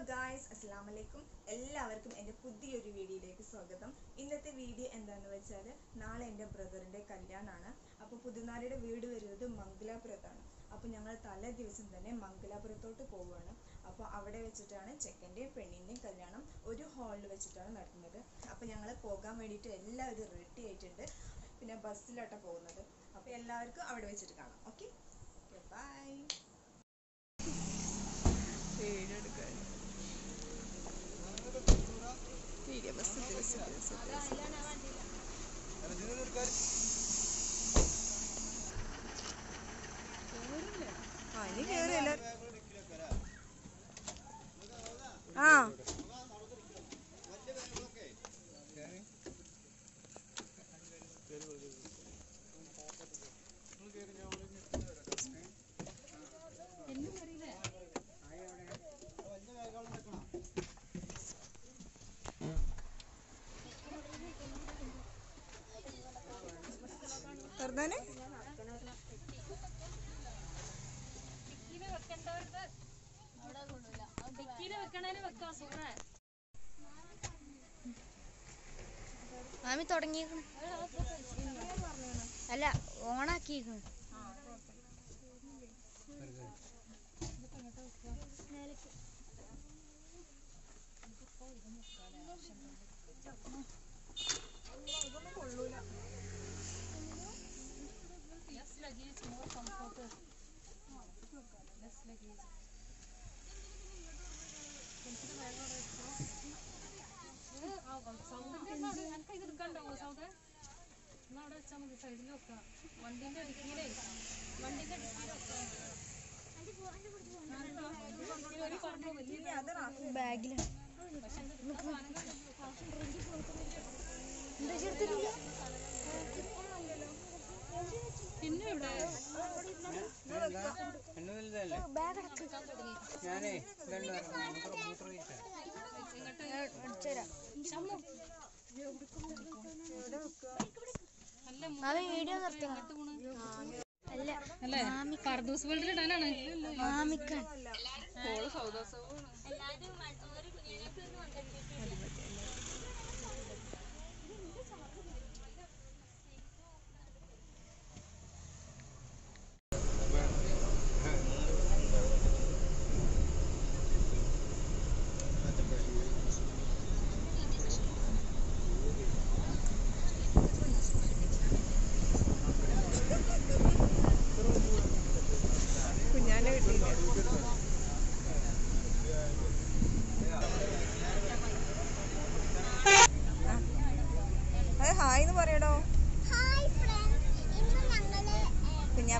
Guys അസ്സാം വലൈക്കും എല്ലാവർക്കും എൻ്റെ പുതിയൊരു വീഡിയോയിലേക്ക് സ്വാഗതം ഇന്നത്തെ വീഡിയോ എന്താണെന്ന് വെച്ചാൽ നാളെ എൻ്റെ ബ്രദറിൻ്റെ കല്യാണമാണ് അപ്പോൾ പുതുനാരിയുടെ വീട് വരുന്നത് മംഗലാപുരത്താണ് അപ്പോൾ ഞങ്ങൾ തലേ ദിവസം തന്നെ മംഗലാപുരത്തോട്ട് പോവുകയാണ് അപ്പോൾ അവിടെ വെച്ചിട്ടാണ് ചെക്കൻ്റെയും പെണ്ണിൻ്റെയും കല്യാണം ഒരു ഹാളിൽ വെച്ചിട്ടാണ് നടക്കുന്നത് അപ്പോൾ ഞങ്ങൾ പോകാൻ വേണ്ടിയിട്ട് എല്ലാവരും റെഡി ആയിട്ടുണ്ട് പിന്നെ ബസ്സിലോട്ടാണ് പോകുന്നത് അപ്പോൾ എല്ലാവർക്കും അവിടെ വെച്ചിട്ട് കാണാം ഓക്കെ ബൈ വീഡിയോ എടുക്കാൻ വീഡിയോ ബസ് ബസ് ബസ് ആ ഇനി കേറില്ല ആ വെറുതെ മാമി തുടങ്ങിയേക്കണ് അല്ല ഓണാക്കിയേക്കണ് ബാഗിലാണ് ഞാനേ ഇതുണ്ട് നമുക്ക് മൂത്രം ഒഴിക്കാം. മാമി വീഡിയോ നിർത്തണം അല്ല മാമി ഫർദൂസ് വേൾഡിൽ ഇടാനാണ് മാമിക്കാൻ കുഞ്ഞാനെ കിട്ടിയില്ല ആ. അത് ഹായ് എന്ന് പറയടോ ഹായ് ഫ്രണ്ട്സ് ഇന്ന് ഞങ്ങള് കുഞ്ഞാ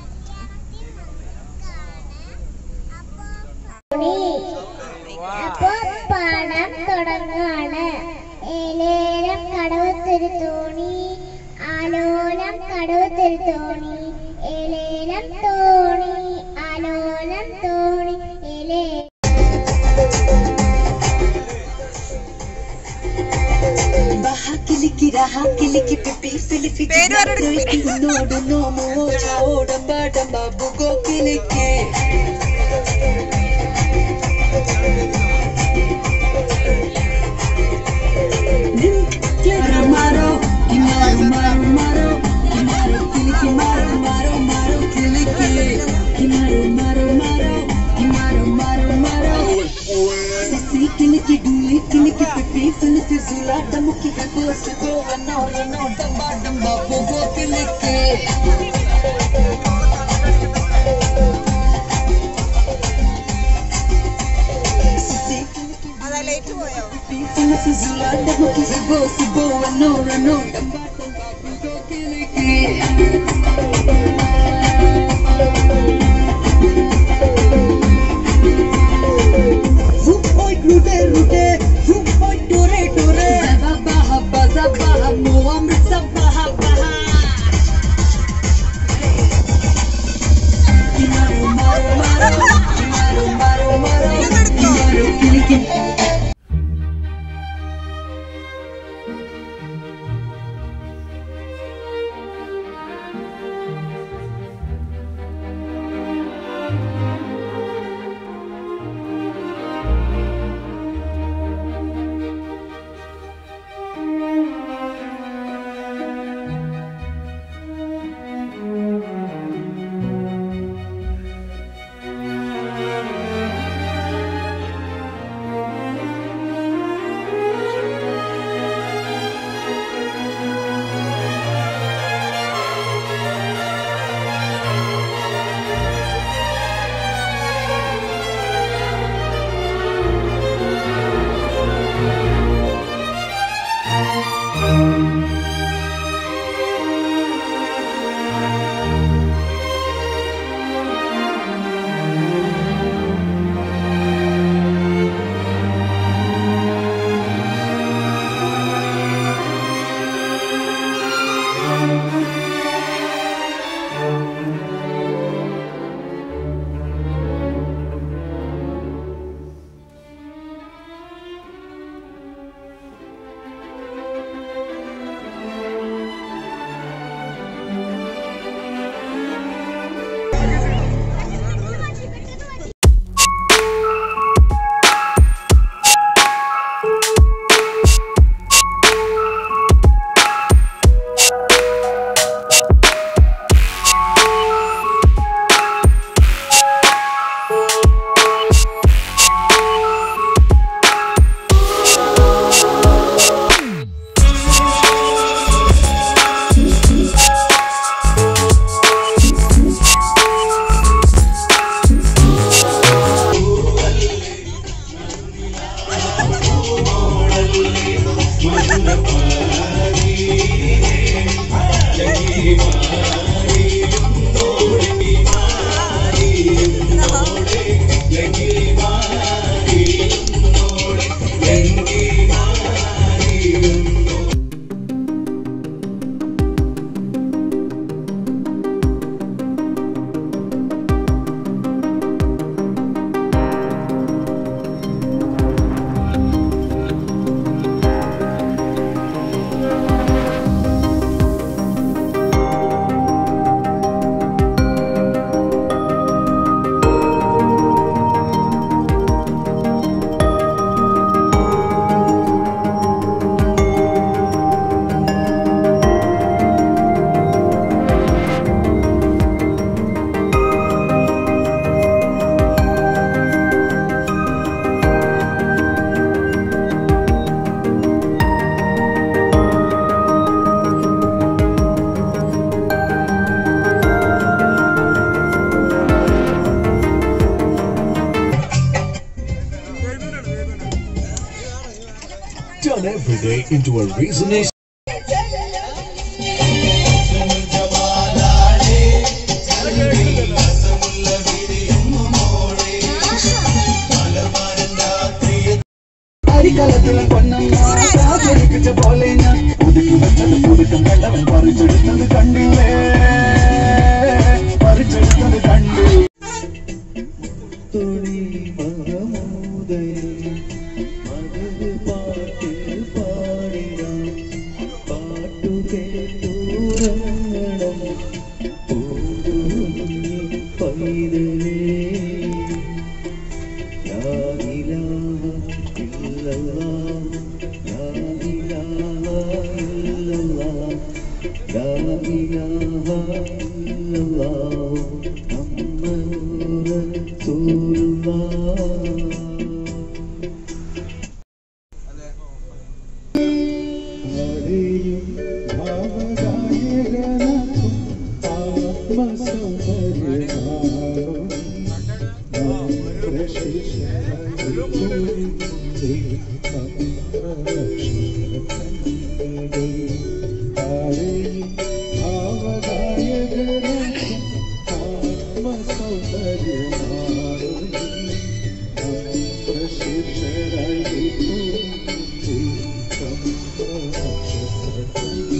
അപ്പൊ പാടാൻ തുടങ്ങാണ് ഏലേലം കടവ് തിരുത്തോണി ആലോലം കടവ് തിരുത്തോണി ഏലേലം തോണി ആലോലം തോണി ഏലേ Baja kiliki raha kiliki pipi filifi പേര് പറഞ്ഞെടുക്ക്. നോട് നോമോ ഓടമ്പ ഡമ്പ ബുഗോ കിലിക്കി Maro, maro, maro, maro, maro, kiliki, maro, maro, maro, kiliki, maro, maro, maro, maro, maro, maro. Sexy kiliki, duli, kiliki, pipi, filiki, zula, damuki, go, go, no, no, damba, damba, bogo, kiliki. Sexy kiliki, അതാ late പോയോ filiki, zula, damuki, go, go, no, no, damba, damba, bogo, kiliki. Vuoi grude rude, vuoi tore tore. Zaba haba zaba mo amrit zaba haba. Maro maro maro, maro maro maro, maro kiliki. Hi Turn every day into a reason. അരിക്കലത്തിലെ പൊന്നമ്മ കാശൊരുക്കിച്ച പോലെ ഞാൻ പുതുക്കി വെച്ചത് പുതുക്കം കണ്ടവൻ പറിച്ചെടുത്തത് കണ്ടില്ലേ പറിച്ചെടുത്തത് കണ്ടു തുണി മകമൂതരി മകത് പാട്ട് പാടിടാം പാട്ടു കേട്ടുറങ്ങണം പൂതുങ്ങി പൈതലേ لا إله إلا الله لا إله إلا الله لا إله إلا الله محمد رسول الله ആരെയും ഭാവഗായകനാക്കും ആത്മസൗന്ദര്യമാണോ Thank you.